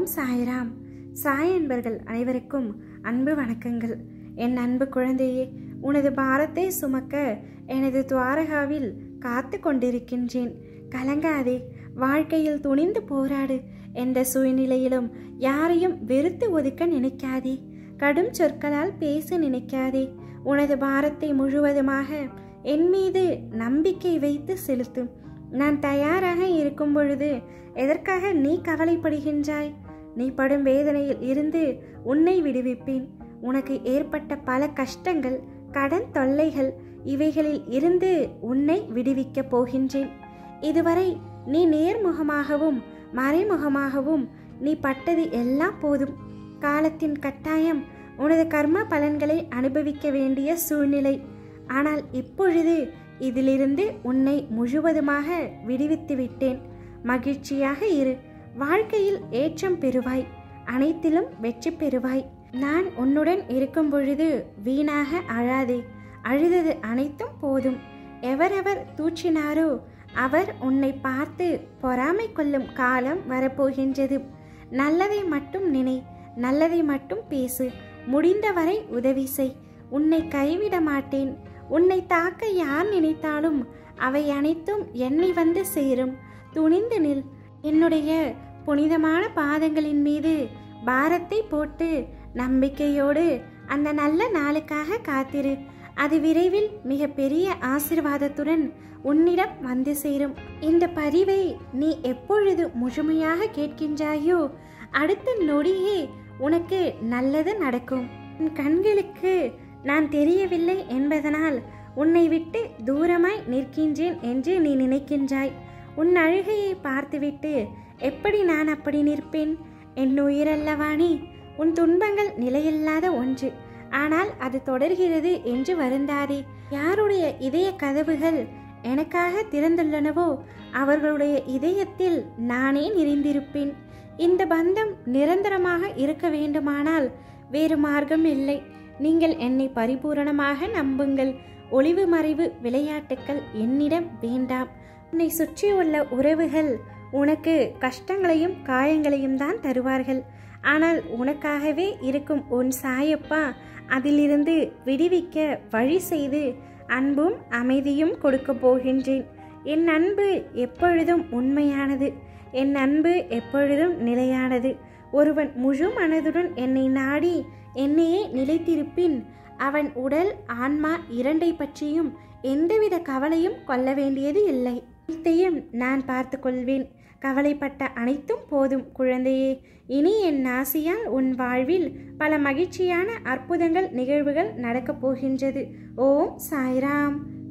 ஓம் சாய்ராம் சாய் என்பர்கள் அனைவருக்கும் அன்பு வணக்கங்கள் என் அன்பு குழந்தையே உனது பாரத்தை சுமக்க எனது துவாரகாவில் காத்து கொண்டிருக்கின்றேன் கலங்காதே வாழ்க்கையில் துணிந்து போராடு எந்த சூழ்நிலையிலும் யாரையும் வெறுத்து ஒதுக்க நினைக்காதே கடும் சொற்களால் பேச நினைக்காதே உனது பாரத்தை முழுவதுமாக என் மீது நம்பிக்கை வைத்து செலுத்தும் நான் தயாராக இருக்கும் பொழுது எதற்காக நீ கவலைப்படுகின்றாய் நீ படும் வேதனையில் இருந்து உன்னை விடுவிப்பேன் உனக்கு ஏற்பட்ட பல கஷ்டங்கள் கடன் தொல்லைகள் இவைகளில் இருந்து உன்னை விடுவிக்கப் போகின்றேன் இதுவரை நீ நேர்முகமாகவும் மறைமுகமாகவும் நீ பட்டது எல்லாம் போதும் காலத்தின் கட்டாயம் உனது கர்ம பலன்களை அனுபவிக்க வேண்டிய சூழ்நிலை ஆனால் இப்பொழுது இதிலிருந்து உன்னை முழுவதுமாக விடுவித்து விட்டேன் மகிழ்ச்சியாக இரு வாழ்க்கையில் ஏற்றம் பெறுவாய் அனைத்திலும் வெற்றி பெறுவாய் நான் உன்னுடன் இருக்கும் பொழுது வீணாக அழாதே அழுதது அனைத்தும் போதும் எவரெவர் தூற்றினாரோ அவர் உன்னை பார்த்து பொறாமை கொள்ளும் காலம் வரப்போகின்றது நல்லதை மட்டும் நினை நல்லதை மட்டும் பேசு முடிந்தவரை உதவி செய் உன்னை கைவிட மாட்டேன் உன்னை தாக்க யார் நினைத்தாலும் அவை அனைத்தும் என்னை வந்து சேரும் துணிந்து நில் என்னுடைய புனிதமான பாதங்களின் மீது பாரத்தை போட்டு நம்பிக்கையோடு அந்த நல்ல நாளுக்காக காத்திரு அது விரைவில் மிக பெரிய ஆசிர்வாதத்துடன் உன்னிடம் வந்து சேரும் இந்த பதிவை நீ எப்பொழுது முழுமையாக கேட்கின்றாயோ அடுத்த நொடியே உனக்கு நல்லது நடக்கும் உன் கண்களுக்கு நான் தெரியவில்லை என்பதனால் உன்னை விட்டு தூரமாய் நிற்கின்றேன் என்று நீ நினைக்கின்றாய் உன் அழுகையை பார்த்துவிட்டு எப்படி நான் அப்படி நிற்பேன் என் உயிரல்லவா நீ உன் துன்பங்கள் நிலையில்லாத ஒன்று ஆனால் அது தொடர்கிறது என்று வருந்தாதே யாருடைய இதய கதவுகள் எனக்காக திறந்துள்ளனவோ அவர்களுடைய இதயத்தில் நானே நிறைந்திருப்பேன் இந்த பந்தம் நிரந்தரமாக இருக்க வேண்டுமானால் வேறு மார்க்கம் இல்லை நீங்கள் என்னை பரிபூரணமாக நம்புங்கள் ஒளிவு மறைவு விளையாட்டுக்கள் என்னிடம் வேண்டாம் உன்னை சுற்றியுள்ள உறவுகள் உனக்கு கஷ்டங்களையும் காயங்களையும் தான் தருவார்கள் ஆனால் உனக்காகவே இருக்கும் உன் சாயப்பா அதிலிருந்து விடுவிக்க வழி செய்து அன்பும் அமைதியும் கொடுக்க போகின்றேன் என் அன்பு எப்பொழுதும் உண்மையானது என் அன்பு எப்பொழுதும் நிலையானது ஒருவன் முழு மனதுடன் என்னை நாடி என்னையே நிலைத்திருப்பின் அவன் உடல் ஆன்மா இரண்டை பற்றியும் எந்தவித கவலையும் கொள்ள வேண்டியது இல்லை அனைத்தையும் நான் பார்த்து கொள்வேன் கவலைப்பட்ட அனைத்தும் போதும் குழந்தையே இனி என் நாசியால் உன் வாழ்வில் பல மகிழ்ச்சியான அற்புதங்கள் நிகழ்வுகள் நடக்கப் போகின்றது ஓம் சாய்ராம்